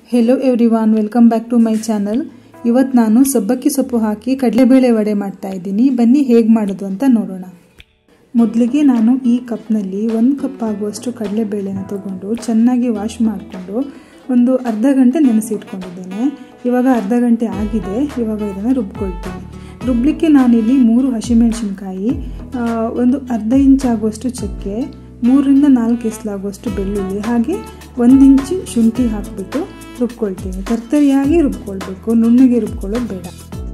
hello everyone welcome back to my channel ಇವತ್ತು ನಾನು ಸಬ್ಬಕ್ಕಿ ಸೊಪ್ಪು ಹಾಕಿ ಕಡಲೆಬೇಳೆ ವಡೆ ಮಾಡ್ತಾ ಇದ್ದೀನಿ ಬನ್ನಿ ಹೇಗೆ ಮಾಡೋದು ಅಂತ ನೋಡೋಣ ಮೊದಲಿಗೆ ನಾನು ಈ ಕಪ್ನಲ್ಲಿ ಒಂದು ಕಪ್ ಆಗುವಷ್ಟು ಕಡಲೆಬೇಳೆನ ತಗೊಂಡು ಚೆನ್ನಾಗಿ ವಾಶ್ ಮಾಡಿಕೊಂಡು ಒಂದು ಅರ್ಧ ಗಂಟೆ ನೆನೆಸಿಟ್ಕೊಂಡಿದ್ದೇನೆ ಇವಾಗ ಅರ್ಧ ಗಂಟೆ ಆಗಿದೆ ಇವಾಗ ಇದನ್ನು ರುಬ್ಕೊಳ್ತೀನಿ ರುಬ್ಲಿಕ್ಕೆ ನಾನಿಲ್ಲಿ ಮೂರು ಹಸಿಮೆಣಸಿನ್ಕಾಯಿ ಒಂದು ಅರ್ಧ ಇಂಚ್ ಆಗುವಷ್ಟು ಚಕ್ಕೆ ಮೂರರಿಂದ ನಾಲ್ಕು ಎಸ್ಲಾಗುವಷ್ಟು ಬೆಳ್ಳುಳ್ಳಿ ಹಾಗೆ ಒಂದು ಇಂಚು ಶುಂಠಿ ಹಾಕಿಬಿಟ್ಟು ರುಬ್ಕೊಳ್ತೀನಿ ತರ್ತರಿಯಾಗಿ ರುಬ್ಕೊಳ್ಬೇಕು ನುಣ್ಣಗೆ ರುಬ್ಕೊಳ್ಳೋದು ಬೇಡ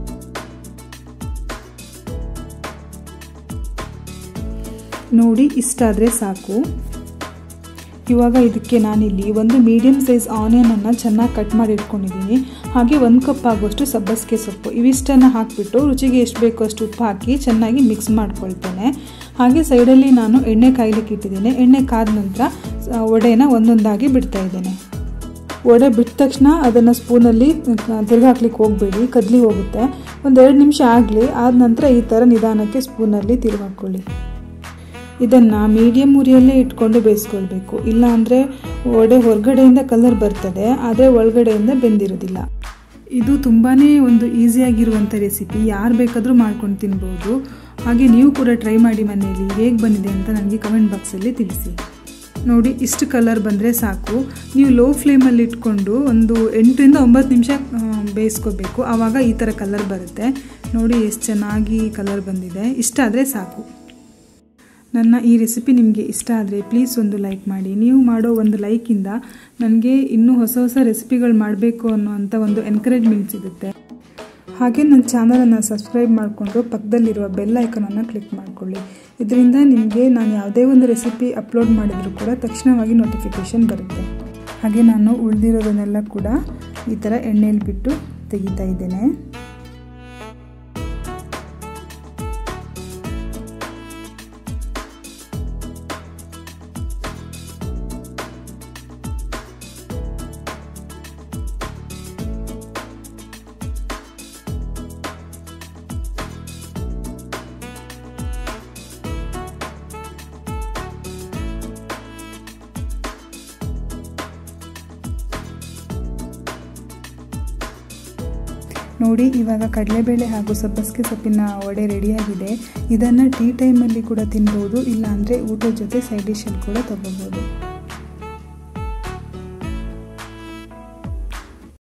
ನೋಡಿ ಇಷ್ಟಾದರೆ ಸಾಕು ಇವಾಗ ಇದಕ್ಕೆ ನಾನಿಲ್ಲಿ ಒಂದು ಮೀಡಿಯಮ್ ಸೈಜ್ ಆನಿಯನನ್ನು ಚೆನ್ನಾಗಿ ಕಟ್ ಮಾಡಿ ಇಟ್ಕೊಂಡಿದ್ದೀನಿ ಹಾಗೆ ಒಂದು ಕಪ್ ಆಗುವಷ್ಟು ಸಬ್ಬಸಿಗೆ ಸೊಪ್ಪು ಇವಿಷ್ಟನ್ನು ಹಾಕಿಬಿಟ್ಟು ರುಚಿಗೆ ಎಷ್ಟು ಬೇಕೋ ಅಷ್ಟು ಉಪ್ಪು ಹಾಕಿ ಚೆನ್ನಾಗಿ ಮಿಕ್ಸ್ ಮಾಡ್ಕೊಳ್ತೇನೆ ಹಾಗೆ ಸೈಡಲ್ಲಿ ನಾನು ಎಣ್ಣೆ ಕಾಯ್ಲಿಕ್ಕೆ ಇಟ್ಟಿದ್ದೇನೆ ಎಣ್ಣೆ ಕಾದ ನಂತರ ವಡೆನ ಒಂದೊಂದಾಗಿ ಬಿಡ್ತಾ ಇದ್ದೇನೆ ವಡೆ ಬಿಟ್ಟ ತಕ್ಷಣ ಅದನ್ನು ಸ್ಪೂನಲ್ಲಿ ತಿರುಗಾಕ್ಲಿಕ್ಕೆ ಹೋಗಬೇಡಿ ಕದ್ಲಿ ಹೋಗುತ್ತೆ ಒಂದೆರಡು ನಿಮಿಷ ಆಗಲಿ ಆದ ನಂತರ ಈ ಥರ ನಿಧಾನಕ್ಕೆ ಸ್ಪೂನಲ್ಲಿ ತಿರುಗಾಕೊಳ್ಳಿ ಇದನ್ನು ಮೀಡಿಯಮ್ ಉರಿಯಲ್ಲೇ ಇಟ್ಕೊಂಡು ಬೇಯಿಸ್ಕೊಳ್ಬೇಕು ಇಲ್ಲ ಅಂದರೆ ವಡೆ ಹೊರಗಡೆಯಿಂದ ಕಲರ್ ಬರ್ತದೆ ಆದರೆ ಒಳಗಡೆಯಿಂದ ಬೆಂದಿರೋದಿಲ್ಲ ಇದು ತುಂಬಾ ಒಂದು ಈಸಿಯಾಗಿರುವಂಥ ರೆಸಿಪಿ ಯಾರು ಬೇಕಾದರೂ ಮಾಡ್ಕೊಂಡು ತಿನ್ಬೋದು ಹಾಗೆ ನೀವು ಕೂಡ ಟ್ರೈ ಮಾಡಿ ಮನೆಯಲ್ಲಿ ಹೇಗೆ ಬಂದಿದೆ ಅಂತ ನನಗೆ ಕಮೆಂಟ್ ಬಾಕ್ಸಲ್ಲಿ ತಿಳಿಸಿ ನೋಡಿ ಇಷ್ಟು ಕಲರ್ ಬಂದರೆ ಸಾಕು ನೀವು ಲೋ ಫ್ಲೇಮಲ್ಲಿ ಇಟ್ಕೊಂಡು ಒಂದು ಎಂಟರಿಂದ ಒಂಬತ್ತು ನಿಮಿಷ ಬೇಯಿಸ್ಕೋಬೇಕು ಆವಾಗ ಈ ಥರ ಕಲರ್ ಬರುತ್ತೆ ನೋಡಿ ಎಷ್ಟು ಚೆನ್ನಾಗಿ ಕಲರ್ ಬಂದಿದೆ ಇಷ್ಟ ಆದರೆ ಸಾಕು ನನ್ನ ಈ ರೆಸಿಪಿ ನಿಮಗೆ ಇಷ್ಟ ಆದರೆ ಪ್ಲೀಸ್ ಒಂದು ಲೈಕ್ ಮಾಡಿ ನೀವು ಮಾಡೋ ಒಂದು ಲೈಕಿಂದ ನನಗೆ ಇನ್ನೂ ಹೊಸ ಹೊಸ ರೆಸಿಪಿಗಳು ಮಾಡಬೇಕು ಅನ್ನೋವಂಥ ಒಂದು ಎನ್ಕರೇಜ್ಮೆಂಟ್ ಸಿಗುತ್ತೆ ಹಾಗೆ ನನ್ನ ಚಾನಲನ್ನು ಸಬ್ಸ್ಕ್ರೈಬ್ ಮಾಡಿಕೊಂಡು ಪಕ್ಕದಲ್ಲಿರುವ ಬೆಲ್ ಐಕನನ್ನು ಕ್ಲಿಕ್ ಮಾಡಿಕೊಳ್ಳಿ ಇದರಿಂದ ನಿಮಗೆ ನಾನು ಯಾವುದೇ ಒಂದು ರೆಸಿಪಿ ಅಪ್ಲೋಡ್ ಮಾಡಿದರೂ ಕೂಡ ತಕ್ಷಣವಾಗಿ ನೋಟಿಫಿಕೇಷನ್ ಬರುತ್ತೆ ಹಾಗೆ ನಾನು ಉಳಿದಿರೋದನ್ನೆಲ್ಲ ಕೂಡ ಈ ಥರ ಎಣ್ಣೆಯಲ್ಲಿ ಬಿಟ್ಟು ತೆಗಿತಾ ಇದ್ದೇನೆ ನೋಡಿ ಇವಾಗ ಕಡಲೆಬೇಳೆ ಹಾಗೂ ಸಬ್ಬಸಿಗೆ ಸೊಪ್ಪಿನ ವಡೆ ರೆಡಿಯಾಗಿದೆ ಇದನ್ನು ಟೀ ಟೈಮಲ್ಲಿ ಕೂಡ ತಿನ್ಬೋದು ಇಲ್ಲಾಂದರೆ ಊಟದ ಜೊತೆ ಸೈಡ್ ಡಿಶಲ್ಲಿ ಕೂಡ ತಗೋಬೋದು